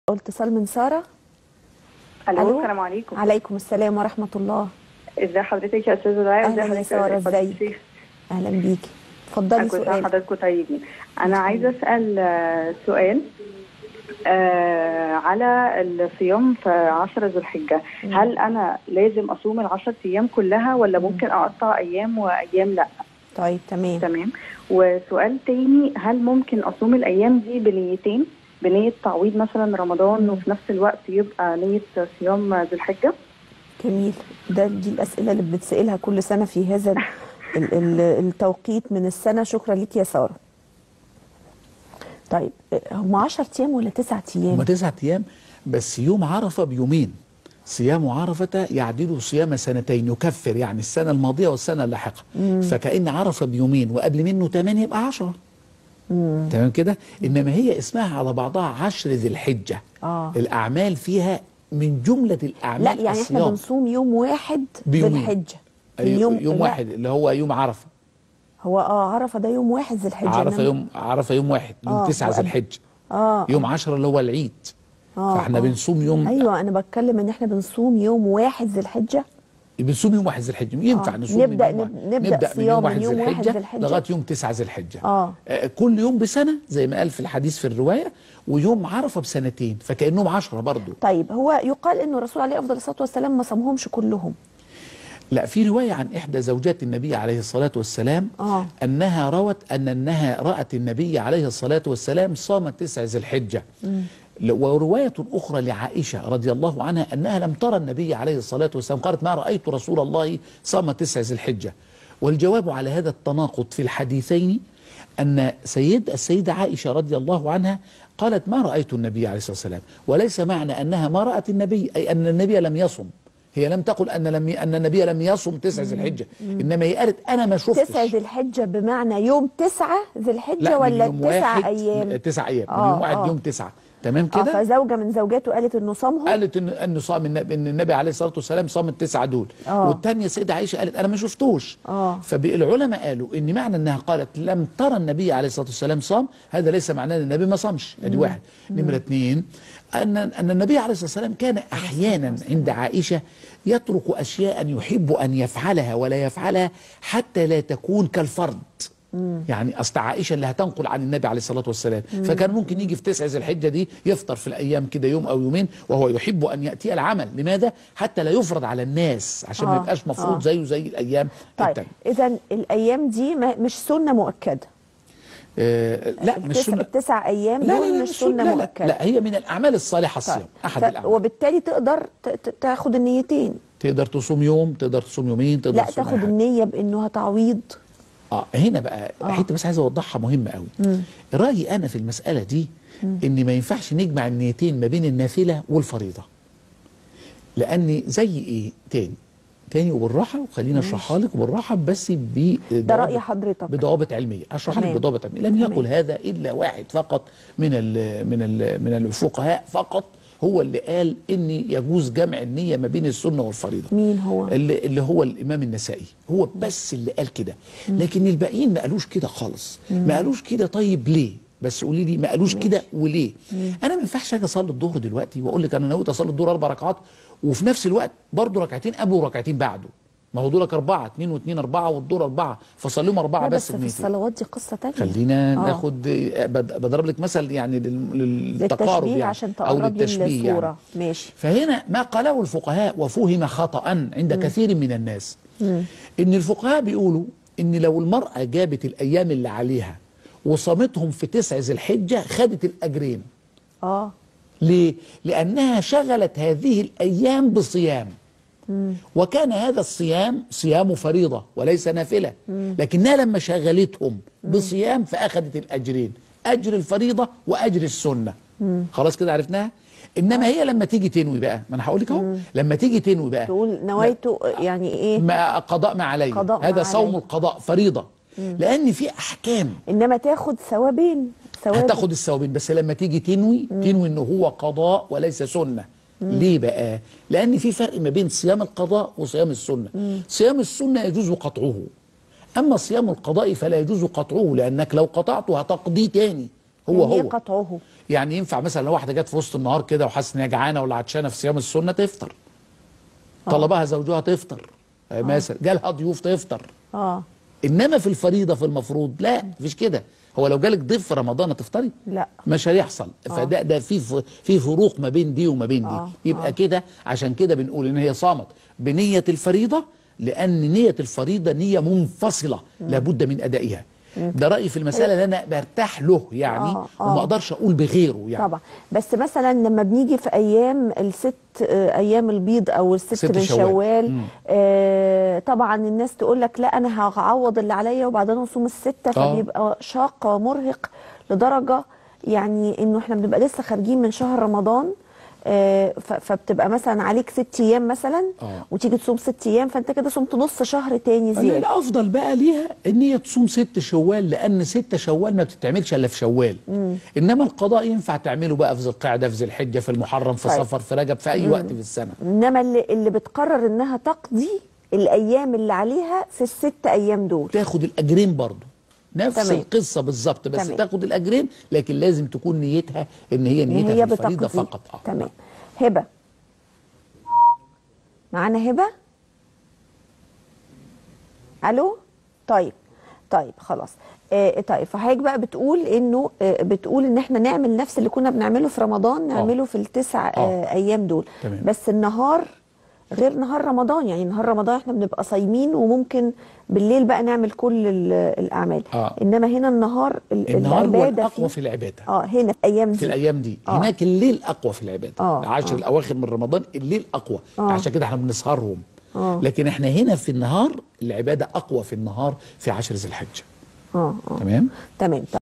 اتصال من ساره الو السلام عليكم عليكم السلام ورحمه الله ازي حضرتك يا استاذه دعاء أهلاً يا سارة، إزيك؟ اهلا بيكي اتفضلي كل سنه سؤال حضراتكم طيبين انا عايزه اسال آه، سؤال آه على الصيام في 10 ذو الحجه هل انا لازم اصوم ال 10 ايام كلها ولا ممكن اقطع ايام وايام لا طيب تمام تمام وسؤال تاني هل ممكن اصوم الايام دي بنيتين بنيه تعويض مثلا رمضان وفي نفس الوقت يبقى نيه صيام ذو الحجه جميل ده دي الاسئله اللي بنتسالها كل سنه في هذا ال- ال- ال- التوقيت من السنه شكرا ليك يا ساره طيب هم 10 ايام ولا 9 هم ايام تسعة أيام بس يوم عرفة بيومين صيام عرفة يعدل صيام سنتين يكفر يعني السنة الماضية والسنة اللاحقة فكأن عرفة بيومين وقبل منه 8 يبقى 10 تمام كده إنما هي اسمها على بعضها عشر ذي الحجة آه. الأعمال فيها من جملة الأعمال لا يعني احنا الصيام. بنصوم يوم واحد بيومين. بالحجه أيوة، اليوم يوم لا، واحد اللي هو يوم عرفة هو اه عرفه ده يوم واحد ذي الحجه عرفة إنما- يوم عرفة يوم واحد يوم آه، تسعة ذي وقبل- الحجة اه يوم عشرة اللي هو العيد آه، فاحنا آه. بنصوم يوم ايوه انا بتكلم ان احنا بنصوم يوم واحد ذي الحجه بنصوم يوم واحد ذي الحجه ينفع آه. نصوم نبدأ- من يوم نب- واحد. نبدأ من يوم صيام واحد من يوم ذي واحد الحجه ذي الحجة. لغايه يوم تسعة ذي الحجه آه. آه، كل يوم بسنه زي ما قال في الحديث في الروايه ويوم عرفه بسنتين فكانهم عشرة برضو طيب هو يقال انه الرسول عليه افضل الصلاه والسلام ما صامهمش كلهم لا في روايه عن احدى زوجات النبي عليه الصلاه والسلام آه. انها روت ان انها رات النبي عليه الصلاه والسلام صام تسع ذي الحجه ل- ورواية أخرى لعائشة رضي الله عنها أنها لم ترى النبي عليه الصلاة والسلام قالت ما رأيت رسول الله صام تسع ذي الحجة والجواب على هذا التناقض في الحديثين أن سيد السيدة عائشة رضي الله عنها قالت ما رأيت النبي عليه الصلاة والسلام وليس معنى أنها ما رأت النبي أي أن النبي لم يصم هي لم تقل أن لم أن النبي لم يصم تسع ذي الحجة إنما هي قالت أنا ما شفتش تسع ذي الحجه بمعنى يوم تسعة ذي الحجه لا ولا من يوم تسع واحد ايام تسع أيام من آه، يوم واحد آه. يوم تسعة تمام اه كده فزوجه من زوجاته قالت انه صامهم قالت ان ان صام النبي ان النبي عليه الصلاه والسلام صام التسعه دول آه. والثانيه السيده عائشه قالت انا ما شفتوش آه. فالعلماء قالوا ان معنى انها قالت لم ترى النبي عليه الصلاه والسلام صام هذا ليس معناه ان النبي ما صامش ادي واحد نمره اثنين ان ان النبي عليه الصلاه والسلام كان احيانا عند عائشه يترك اشياء يحب ان يفعلها ولا يفعلها حتى لا تكون كالفرض يعني اصل عائشه اللي هتنقل عن النبي عليه الصلاه والسلام فكان ممكن يجي في تسع ذي الحجه دي يفطر في الايام كده يوم او يومين وهو يحب ان ياتي العمل لماذا حتى لا يفرض على الناس عشان ما آه، يبقاش مفروض آه. زيه زي الايام طيب التانية. اذا الايام دي ما مش سنه مؤكده آه لا مش التسع, سنه التسع ايام لا لا دول لا مش مش سنه لا لا, مؤكده لا هي من الاعمال الصالحه طيب. الصيام احد ف... الاعمال وبالتالي تقدر ت... ت- تاخد النيتين تقدر تصوم يوم تقدر تصوم يومين تقدر لا تصوم تاخد أي حاجة. النيه بانها تعويض اه هنا بقى آه. حته بس عايز اوضحها مهمه قوي رايي انا في المساله دي ان ما ينفعش نجمع النيتين ما بين النافله والفريضه لان زي ايه تاني تاني وبالراحه وخلينا اشرحها لك بالراحه بس ب ده راي حضرتك بضوابط علميه اشرح لك تمام. بضوابط علميه لم يقل هذا الا واحد فقط من ال من ال من الفقهاء فقط هو اللي قال ان يجوز جمع النيه ما بين السنه والفريضه مين هو؟ اللي, اللي هو الامام النسائي هو بس اللي قال كده لكن الباقيين ما قالوش كده خالص ما قالوش كده طيب ليه بس قولي لي ما قالوش كده وليه انا ما ينفعش اجي اصلي الظهر دلوقتي واقول لك انا نويت اصلي الظهر اربع ركعات وفي نفس الوقت برضه ركعتين قبله وركعتين بعده ما هو دولك اربعه اثنين واثنين اربعه والدور اربعه فصليهم اربعه لا بس بس في بنيتين الصلوات دي قصه تانية خلينا آه. ناخد بد- بضرب لك مثل يعني لل- للتقارب للتشبيه يعني عشان او تقرب لي للتشبيه الصوره يعني ماشي فهنا ما قاله الفقهاء وفهم خطأ عند كثير من الناس ان الفقهاء بيقولوا ان لو المرأة جابت الايام اللي عليها وصامتهم في تسع ذي الحجة خدت الاجرين اه ليه؟ لأنها شغلت هذه الأيام بصيام وكان هذا الصيام صيام فريضة وليس نافلة لكنها لما شغلتهم بصيام فأخذت الأجرين أجر الفريضة وأجر السنة خلاص كده عرفناها؟ إنما هي لما تيجي تنوي بقى ما أنا هقول لك أهو لما تيجي تنوي بقى تقول نويته يعني ايه ما قضاء ما علي قضاء ما هذا صوم علي. القضاء فريضة لأن في أحكام انما تاخد ثوابين ثواب هتاخد الثوابين بس لما تيجي تنوي تنوي ان هو قضاء وليس سنه ليه بقى لان في فرق ما بين صيام القضاء وصيام السنه صيام السنه يجوز قطعه اما صيام القضاء فلا يجوز قطعه لانك لو قطعته هتقضيه تاني هو يعني إيه هو قطعه يعني ينفع مثلا لو واحده جت في وسط النهار كده وحاسه ان هي جعانه ولا عطشانه في صيام السنه تفطر طلبها زوجها تفطر آه. مثلا جالها ضيوف تفطر اه انما في الفريضه في المفروض لا مفيش كده هو لو جالك ضيف في رمضان هتفطري لا مش هيحصل فده ده في ف- في فروق ما بين دي وما بين دي آه، يبقى كده عشان كده بنقول ان هي صامت بنيه الفريضه لان نيه الفريضه نيه منفصله لابد من ادائها ده رايي في المساله اللي انا برتاح له يعني آه، آه. وما اقدرش اقول بغيره يعني طبعا بس مثلا لما بنيجي في ايام الست آه، ايام البيض او الست ست من شوال. شوال مم. آه طبعا الناس تقول لك لا انا هعوض اللي عليا وبعدين اصوم السته آه. فبيبقى شاق ومرهق لدرجه يعني انه احنا بنبقى لسه خارجين من شهر رمضان آه، ف- فبتبقى مثلا عليك ست ايام مثلا آه. وتيجي تصوم ست ايام فانت كده صمت نص شهر تاني لا، زياده الافضل بقى ليها ان هي تصوم ست شوال لان ست شوال ما بتتعملش الا في شوال انما القضاء ينفع تعمله بقى في ذي القعده في ذي الحجه في المحرم في طيب. صفر في رجب في اي وقت في السنه انما اللي, اللي بتقرر انها تقضي الايام اللي عليها في الست ايام دول تاخد الاجرين برضه نفس تمام. القصه بالظبط بس تمام. تاخد الاجرين لكن لازم تكون نيتها ان هي ان نيتها هي في الفريضه بتقضي فقط اه تمام هبه معانا هبه الو طيب طيب خلاص آه طيب فحضرتك بقى بتقول انه آه بتقول ان احنا نعمل نفس اللي كنا بنعمله في رمضان نعمله في التسع آه آه. ايام دول تمام. بس النهار غير نهار رمضان يعني نهار رمضان احنا بنبقى صايمين وممكن بالليل بقى نعمل كل ال- الاعمال آه. انما هنا النهار ال- النهار هو العباده الاقوى فيه- في العباده اه هنا في الايام دي في الايام دي آه. هناك الليل اقوى في العباده آه، العشر آه. الاواخر من رمضان الليل اقوى آه. عشان كده احنا بنسهرهم آه. لكن احنا هنا في النهار العباده اقوى في النهار في عشر ذي الحجه اه اه تمام تمام